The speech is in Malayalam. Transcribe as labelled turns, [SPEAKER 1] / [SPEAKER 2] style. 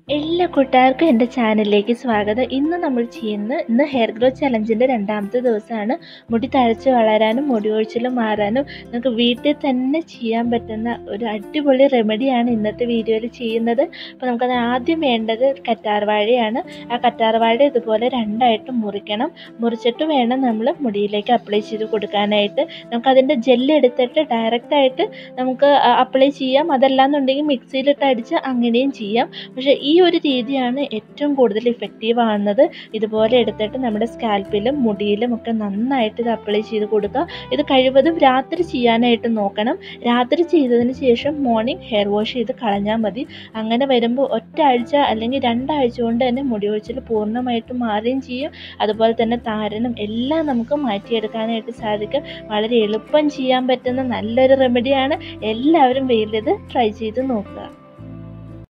[SPEAKER 1] എല്ലാ കൂട്ടുകാർക്കും എൻ്റെ ചാനലിലേക്ക് സ്വാഗതം ഇന്ന് നമ്മൾ ചെയ്യുന്ന ഇന്ന് ഹെയർ ഗ്രോ ചലഞ്ചിൻ്റെ രണ്ടാമത്തെ ദിവസമാണ് മുടി തഴച്ച് വളരാനും മുടി ഒഴിച്ചിലും മാറാനും നമുക്ക് വീട്ടിൽ തന്നെ ചെയ്യാൻ പറ്റുന്ന ഒരു അടിപൊളി റെമഡിയാണ് ഇന്നത്തെ വീഡിയോയിൽ ചെയ്യുന്നത് അപ്പോൾ നമുക്കത് ആദ്യം വേണ്ടത് കറ്റാർവാഴയാണ് ആ കറ്റാർവാഴ ഇതുപോലെ രണ്ടായിട്ട് മുറിക്കണം മുറിച്ചിട്ട് വേണം നമ്മൾ മുടിയിലേക്ക് അപ്ലൈ ചെയ്ത് കൊടുക്കാനായിട്ട് നമുക്കതിൻ്റെ ജെല്ല് എടുത്തിട്ട് ഡയറക്റ്റായിട്ട് നമുക്ക് അപ്ലൈ ചെയ്യാം അതല്ലാന്നുണ്ടെങ്കിൽ മിക്സിയിലിട്ട് അടിച്ച് അങ്ങനെയും ചെയ്യാം പക്ഷേ ഈ ഒരു രീതിയാണ് ഏറ്റവും കൂടുതൽ ഇഫക്റ്റീവ് ആവുന്നത് ഇതുപോലെ എടുത്തിട്ട് നമ്മുടെ സ്കാൽപ്പിലും മുടിയിലും ഒക്കെ നന്നായിട്ട് ഇത് അപ്ലൈ ചെയ്ത് കൊടുക്കുക ഇത് കഴിവതും രാത്രി ചെയ്യാനായിട്ട് നോക്കണം രാത്രി ചെയ്തതിന് ശേഷം മോർണിംഗ് ഹെയർ വാഷ് ചെയ്ത് കളഞ്ഞാൽ മതി അങ്ങനെ വരുമ്പോൾ ഒറ്റ ആഴ്ച അല്ലെങ്കിൽ രണ്ടാഴ്ച കൊണ്ട് തന്നെ മുടി ഒഴിച്ചിൽ പൂർണ്ണമായിട്ടും മാറുകയും ചെയ്യും അതുപോലെ തന്നെ താരനും എല്ലാം നമുക്ക് മാറ്റിയെടുക്കാനായിട്ട് സാധിക്കും വളരെ എളുപ്പം ചെയ്യാൻ പറ്റുന്ന നല്ലൊരു റെമഡിയാണ് എല്ലാവരും വെയിലിത് ട്രൈ ചെയ്ത് നോക്കുക